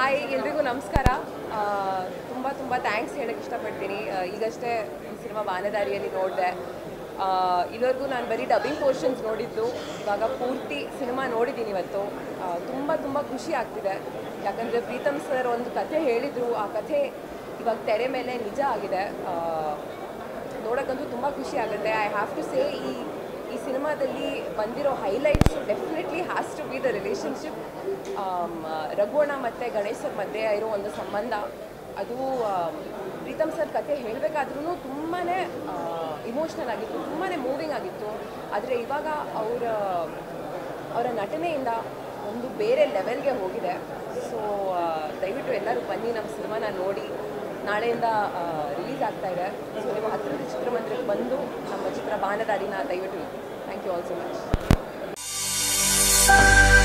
hi ಎಲ್ರಿಗೂ ನಮಸ್ಕಾರ ತುಂಬ ತುಂಬ ಥ್ಯಾಂಕ್ಸ್ ಹೇಳಕ್ಕೆ ಇಷ್ಟಪಡ್ತೀನಿ ಆ, ಈಗಷ್ಟೇ ಈ ಸಿನಿಮಾ ಬಾನದಾರಿಯಲ್ಲಿ ನೋಡಿದೆ ಇಲ್ಲಿವರೆಗೂ ನಾನು ಬರೀ ಡಬ್ಬಿಂಗ್ ಪೋರ್ಷನ್ಸ್ ನೋಡಿದ್ದು ಇವಾಗ ಪೂರ್ತಿ ಸಿನಿಮಾ ನೋಡಿದ್ದೀನಿ ಇವತ್ತು ತುಂಬ ತುಂಬ ಖುಷಿ ಆಗ್ತಿದೆ ಯಾಕಂದರೆ ಪ್ರೀತಮ್ ಸರ್ ಒಂದು ಕಥೆ ಹೇಳಿದರು ಆ ಕಥೆ ಇವಾಗ ತೆರೆ ಮೇಲೆ ನಿಜ ಆಗಿದೆ ಆ, ನೋಡೋಕ್ಕಂತೂ ತುಂಬ ಖುಷಿ ಆಗುತ್ತೆ ಐ ಹ್ಯಾವ್ ಟು ಸೇ ಈ ಈ ಸಿನಿಮಾದಲ್ಲಿ ಬಂದಿರೋ highlights definitely has to be the relationship ರಘುವಣ ಮತ್ತು ಗಣೇಶ್ ಸರ್ ಮಧ್ಯೆ ಇರೋ ಒಂದು ಸಂಬಂಧ ಅದು ಆಮ್, ಪ್ರೀತಮ್ ಸರ್ ಕತೆ ಹೇಳಬೇಕಾದ್ರೂ ತುಂಬಾ ಇಮೋಷ್ನಲ್ ಆಗಿತ್ತು ತುಂಬಾ ಮೂವಿಂಗ್ ಆಗಿತ್ತು ಆದರೆ ಇವಾಗ ಅವರ ಅವರ ನಟನೆಯಿಂದ ಒಂದು ಬೇರೆ ಲೆವೆಲ್ಗೆ ಹೋಗಿದೆ ಸೊ ದಯವಿಟ್ಟು ಎಲ್ಲರೂ ಬನ್ನಿ ನಮ್ಮ ಸಿನಿಮಾನ ನೋಡಿ ನಾಳೆಯಿಂದ ರಿಲೀಸ್ ಆಗ್ತಾ ಇದೆ ಸೊ ನೀವು ಹತ್ತಿರದ ಚಿತ್ರಮಂದಿರಕ್ಕೆ ಬಂದು ನಮ್ಮ ಚಿತ್ರ ಬಾನದಾರಿನ ದಯವಿಟ್ಟು thank you all so much